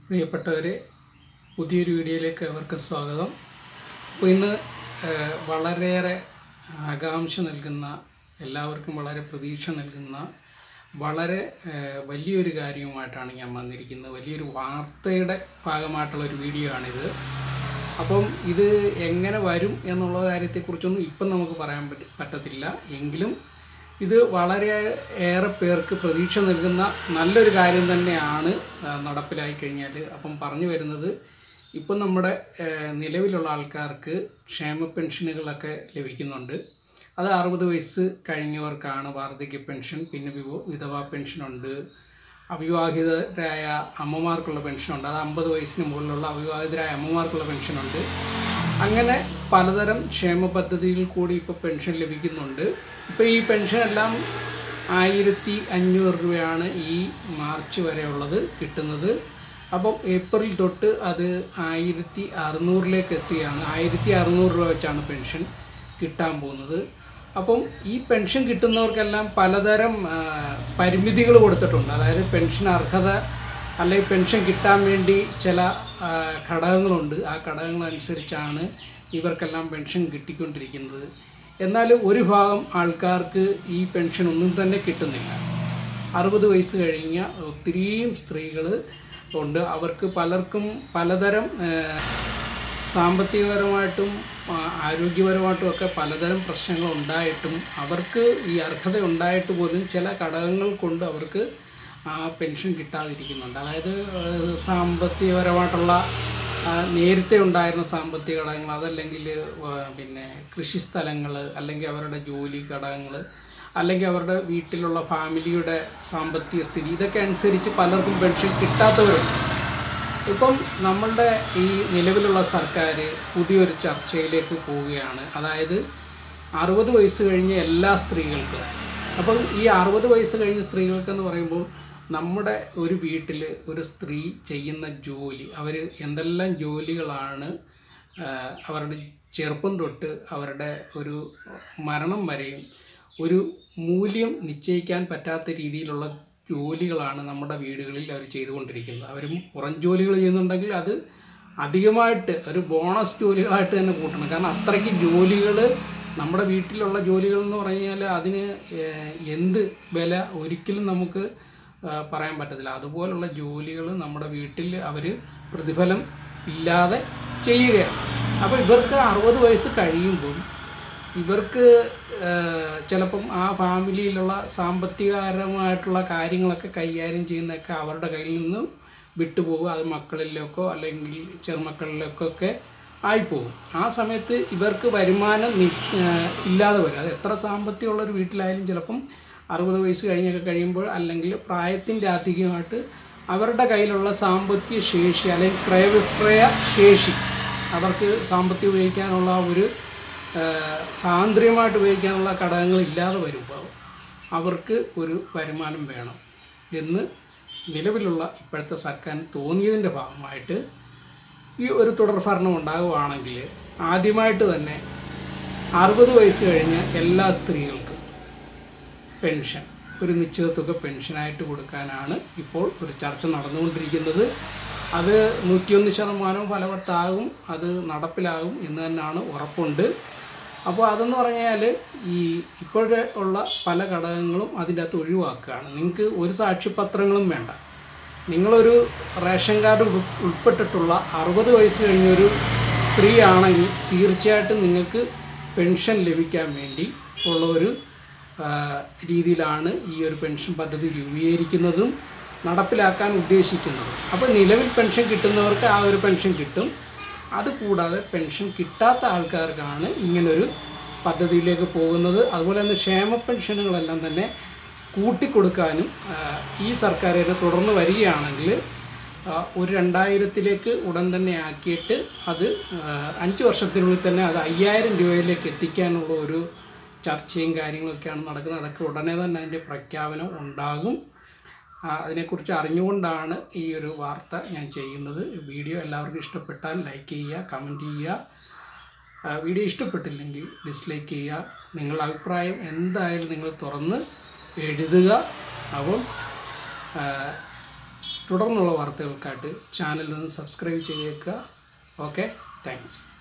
പ്രിയപ്പെട്ടവരെ പുതിയൊരു വീഡിയോയിലേക്ക് അവർക്ക് സ്വാഗതം അപ്പോൾ ഇന്ന് ഏഹ്, വളരെയേറെ ആകാംക്ഷ നൽകുന്ന എല്ലാവർക്കും വളരെ പ്രതീക്ഷ നൽകുന്ന വളരെ ഏഹ്, വലിയൊരു കാര്യവുമായിട്ടാണ് ഞാൻ വന്നിരിക്കുന്നത് വലിയൊരു വാർത്തയുടെ ഭാഗമായിട്ടുള്ള ഒരു വീഡിയോ ആണിത് അപ്പം ഇത് എങ്ങനെ വരും എന്നുള്ള കാര്യത്തെക്കുറിച്ചൊന്നും ഇപ്പം നമുക്ക് പറയാൻ പറ്റ പറ്റത്തില്ല എങ്കിലും ഇത് വളരെ ഏറെ പേർക്ക് പ്രതീക്ഷ നൽകുന്ന നല്ലൊരു കാര്യം തന്നെയാണ് ആ, നടപ്പിലായി കഴിഞ്ഞാൽ അപ്പം പറഞ്ഞു വരുന്നത് ഇപ്പം നമ്മുടെ ആ, നിലവിലുള്ള ആൾക്കാർക്ക് ക്ഷേമ പെൻഷനുകളൊക്കെ ലഭിക്കുന്നുണ്ട് അത് അറുപത് വയസ്സ് കഴിഞ്ഞവർക്കാണ് വാർദ്ധക്യ പെൻഷൻ പിന്നെ വിവോ വിധവാ പെൻഷനുണ്ട് അവിവാഹിതരായ അമ്മമാർക്കുള്ള പെൻഷനുണ്ട് അത് അമ്പത് വയസ്സിന് മുകളിലുള്ള അവിവാഹിതരായ അമ്മമാർക്കുള്ള പെൻഷനുണ്ട് അങ്ങനെ പലതരം ക്ഷേമ പദ്ധതികൾ കൂടി ഇപ്പോൾ പെൻഷൻ ലഭിക്കുന്നുണ്ട് ഇപ്പോൾ ഈ പെൻഷൻ എല്ലാം ആയിരത്തി അഞ്ഞൂറ് രൂപയാണ് ഈ മാർച്ച് വരെ ഉള്ളത് കിട്ടുന്നത് അപ്പം ഏപ്രിൽ തൊട്ട് അത് ആയിരത്തി അറുന്നൂറിലേക്ക് എത്തുകയാണ് ആയിരത്തി അറുന്നൂറ് രൂപ വെച്ചാണ് പെൻഷൻ കിട്ടാൻ പോകുന്നത് അപ്പം ഈ പെൻഷൻ കിട്ടുന്നവർക്കെല്ലാം പലതരം ആ, പരിമിതികൾ കൊടുത്തിട്ടുണ്ട് അതായത് പെൻഷൻ അർഹത അല്ലെങ്കിൽ പെൻഷൻ കിട്ടാൻ വേണ്ടി ചില ആ, ഘടകങ്ങളുണ്ട് ആ ഘടകങ്ങൾ അനുസരിച്ചാണ് ഇവർക്കെല്ലാം പെൻഷൻ കിട്ടിക്കൊണ്ടിരിക്കുന്നത് എന്നാൽ ഒരു ഭാഗം ആൾക്കാർക്ക് ഈ പെൻഷൻ ഒന്നും തന്നെ കിട്ടുന്നില്ല അറുപത് വയസ്സ് കഴിഞ്ഞ ഒത്തിരിയും സ്ത്രീകൾ ഉണ്ട് അവർക്ക് പലർക്കും പലതരം ആ, സാമ്പത്തികപരമായിട്ടും ആ, ആരോഗ്യപരമായിട്ടും ഒക്കെ പലതരം പ്രശ്നങ്ങൾ ഉണ്ടായിട്ടും അവർക്ക് ഈ അർഹത ഉണ്ടായിട്ട് പോലും ചില ഘടകങ്ങൾ കൊണ്ട് അവർക്ക് ആ പെൻഷൻ കിട്ടാതിരിക്കുന്നുണ്ട് അതായത് ഏഹ്, സാമ്പത്തികപരമായിട്ടുള്ള ആ, നേരത്തെ ഉണ്ടായിരുന്ന സാമ്പത്തിക ഘടകങ്ങൾ അതല്ലെങ്കിൽ ആ, പിന്നെ കൃഷിസ്ഥലങ്ങൾ അല്ലെങ്കിൽ അവരുടെ ജോലി ഘടകങ്ങൾ അല്ലെങ്കിൽ അവരുടെ വീട്ടിലുള്ള ഫാമിലിയുടെ സാമ്പത്തിക സ്ഥിതി ഇതൊക്കെ അനുസരിച്ച് പലർക്കും പെൻഷൻ കിട്ടാത്തവരുണ്ട് ഇപ്പം നമ്മളുടെ ഈ നിലവിലുള്ള സർക്കാർ പുതിയൊരു ചർച്ചയിലേക്ക് പോവുകയാണ് അതായത് അറുപത് വയസ്സ് കഴിഞ്ഞ എല്ലാ സ്ത്രീകൾക്കും അപ്പം ഈ അറുപത് വയസ്സ് കഴിഞ്ഞ സ്ത്രീകൾക്കെന്ന് പറയുമ്പോൾ നമ്മുടെ ഒരു വീട്ടിൽ ഒരു സ്ത്രീ ചെയ്യുന്ന ജോലി അവർ എന്തെല്ലാം ജോലികളാണ് ആ, അവരുടെ ചെറുപ്പം തൊട്ട് അവരുടെ ഒരു മരണം വരെയും ഒരു മൂല്യം നിശ്ചയിക്കാൻ പറ്റാത്ത രീതിയിലുള്ള ജോലികളാണ് നമ്മുടെ വീടുകളിൽ അവർ ചെയ്തുകൊണ്ടിരിക്കുന്നത് അവരും പുറം ജോലികൾ ചെയ്യുന്നുണ്ടെങ്കിൽ അത് അധികമായിട്ട് ഒരു ബോണസ് ജോലികളായിട്ട് തന്നെ കൂട്ടണം കാരണം അത്രയ്ക്ക് ജോലികൾ നമ്മുടെ വീട്ടിലുള്ള ജോലികൾ എന്ന് പറഞ്ഞാൽ അതിന് ഏഹ്, എന്ത് വില ഒരിക്കലും നമുക്ക് ആ, പറയാൻ പറ്റത്തില്ല അതുപോലുള്ള ജോലികൾ നമ്മുടെ വീട്ടിൽ അവർ പ്രതിഫലം ഇല്ലാതെ ചെയ്യുകയാണ് അപ്പോൾ ഇവർക്ക് അറുപത് വയസ്സ് കഴിയുമ്പം ഇവർക്ക് ഏഹ്, ചിലപ്പം ആ ഫാമിലിയിലുള്ള സാമ്പത്തികപരമായിട്ടുള്ള കാര്യങ്ങളൊക്കെ കൈകാര്യം ചെയ്യുന്നതൊക്കെ അവരുടെ കയ്യിൽ നിന്ന് വിട്ടുപോകും അത് മക്കളിലേക്കോ അല്ലെങ്കിൽ ചെറുമക്കളിലേക്കൊക്കെ ആയിപ്പോകും ആ സമയത്ത് ഇവർക്ക് വരുമാനം നി ഏഹ്, ഇല്ലാതെ വരും അത് എത്ര സാമ്പത്തികമുള്ള ഒരു വീട്ടിലായാലും ചിലപ്പം അറുപത് വയസ്സ് കഴിഞ്ഞൊക്കെ കഴിയുമ്പോൾ അല്ലെങ്കിൽ പ്രായത്തിൻ്റെ അധികമായിട്ട് അവരുടെ കയ്യിലുള്ള സാമ്പത്തിക ശേഷി അല്ലെങ്കിൽ ക്രയവിക്രയ ശേഷി അവർക്ക് സാമ്പത്തികം ഉപയോഗിക്കാനുള്ള ഒരു ഏഹ്, സാന്ദ്രിയമായിട്ട് ഉപയോഗിക്കാനുള്ള ഘടകങ്ങൾ ഇല്ലാതെ വരുമ്പോൾ അവർക്ക് ഒരു വരുമാനം വേണം എന്ന് നിലവിലുള്ള ഇപ്പോഴത്തെ സർക്കാർ തോന്നിയതിൻ്റെ ഭാഗമായിട്ട് ഈ ഒരു തുടർഭരണം ഉണ്ടാകുവാണെങ്കിൽ ആദ്യമായിട്ട് തന്നെ അറുപത് വയസ്സ് കഴിഞ്ഞ എല്ലാ സ്ത്രീകൾക്കും പെൻഷൻ ഒരു നിശ്ചിത തുക പെൻഷനായിട്ട് കൊടുക്കാനാണ് ഇപ്പോൾ ഒരു ചർച്ച നടന്നുകൊണ്ടിരിക്കുന്നത് അത് നൂറ്റിയൊന്ന് ശതമാനം ഫലവത്താകും അത് നടപ്പിലാകും എന്ന് തന്നെയാണ് ഉറപ്പുണ്ട് അപ്പോൾ അതെന്ന് പറഞ്ഞാൽ ഈ ഇപ്പോഴേ ഉള്ള പല ഘടകങ്ങളും അതിൻ്റെ അകത്ത് ഒഴിവാക്കുകയാണ് നിങ്ങൾക്ക് ഒരു സാക്ഷ്യപത്രങ്ങളും വേണ്ട നിങ്ങളൊരു റേഷൻ കാർഡ് ഉൾ- ഉൾപ്പെട്ടിട്ടുള്ള അറുപത് വയസ്സ് കഴിഞ്ഞൊരു സ്ത്രീ ആണെങ്കിൽ തീർച്ചയായിട്ടും നിങ്ങൾക്ക് പെൻഷൻ ലഭിക്കാൻ വേണ്ടി ഉള്ള ഒരു ആ, രീതിയിലാണ് ഈ ഒരു പെൻഷൻ പദ്ധതി രൂപീകരിക്കുന്നതും നടപ്പിലാക്കാൻ ഉദ്ദേശിക്കുന്നതും അപ്പോൾ നിലവിൽ പെൻഷൻ കിട്ടുന്നവർക്ക് ആ ഒരു പെൻഷൻ കിട്ടും അതുകൂടാതെ പെൻഷൻ കിട്ടാത്ത ആൾക്കാർക്കാണ് ഇങ്ങനൊരു പദ്ധതിയിലേക്ക് പോകുന്നത് അതുപോലെ തന്നെ ക്ഷേമ പെൻഷനുകളെല്ലാം തന്നെ കൂട്ടിക്കൊടുക്കാനും ആ, ഈ സർക്കാർ ഇത് തുടർന്ന് വരികയാണെങ്കിൽ ആ, ഒരു രണ്ടായിരത്തിലേക്ക് ഉടൻ തന്നെ ആക്കിയിട്ട് അത് ആ, അഞ്ച് വർഷത്തിനുള്ളിൽ തന്നെ അത് അയ്യായിരം രൂപയിലേക്ക് എത്തിക്കാനുള്ള ഒരു ചർച്ചയും കാര്യങ്ങളൊക്കെയാണ് നടക്കുന്നത് അതൊക്കെ ഉടനെ തന്നെ അതിൻ്റെ പ്രഖ്യാപനം ഉണ്ടാകും ആ, അതിനെക്കുറിച്ച് അറിഞ്ഞുകൊണ്ടാണ് ഈ ഒരു വാർത്ത ഞാൻ ചെയ്യുന്നത് വീഡിയോ എല്ലാവർക്കും ഇഷ്ടപ്പെട്ടാൽ ലൈക്ക് ചെയ്യുക കമൻറ്റ് ചെയ്യുക ആ, വീഡിയോ ഇഷ്ടപ്പെട്ടില്ലെങ്കിൽ ഡിസ്ലൈക്ക് ചെയ്യുക നിങ്ങളുടെ അഭിപ്രായം എന്തായാലും നിങ്ങൾ തുറന്ന് എഴുതുക അപ്പം ആ, തുടർന്നുള്ള വാർത്തകൾക്കായിട്ട് ചാനൽ ഒന്ന് സബ്സ്ക്രൈബ് ചെയ്തേക്കുക ഓക്കെ താങ്ക്സ്